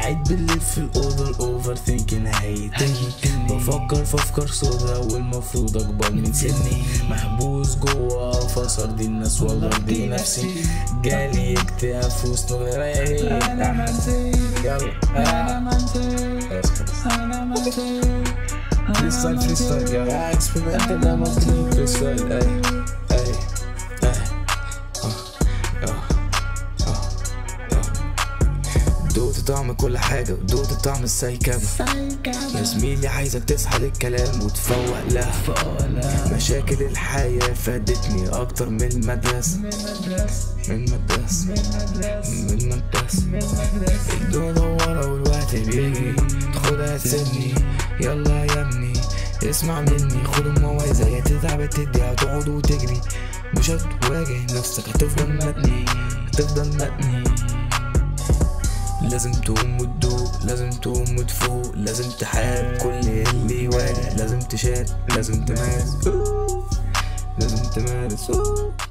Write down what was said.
قاعد بالليل في الأوضة الأوفر ثينكين هيتني بفكر في أفكار سودا والمفروض أكبر من سني محبوس جوا فصر دي الناس والله دي نفسي جالي اكتئاب في وسط غيري أنا منسي يلا أنا منسي خلاص خلاص أنا منسي فريستايل فريستايل يا اكسبيرمنت ده مطلوب فريستايل اي اي اي آه، آه، آه. دوقت طعم كل حاجة ودوقت طعم السايكابة يا زميلي عايزك تصحى للكلام وتفوق لها مشاكل الحياة فادتني أكتر من المدرسة من مدرسة من مدرسة من مدرسة من مدرسة من مدرسة الدنيا دوارة والوقت بيجري تاخدها تسيبني يلا يا ابني اسمع مني خد المواعظة يا تتعب تدي هتقعد وتجري مش هتواجه نفسك هتفضل متني هتفضل متني لازم تقوم وتدوق لازم تقوم وتفوق لازم تحارب كل اللي يواجه لازم تشارك لازم تمارس أوه. لازم تمارس أوه.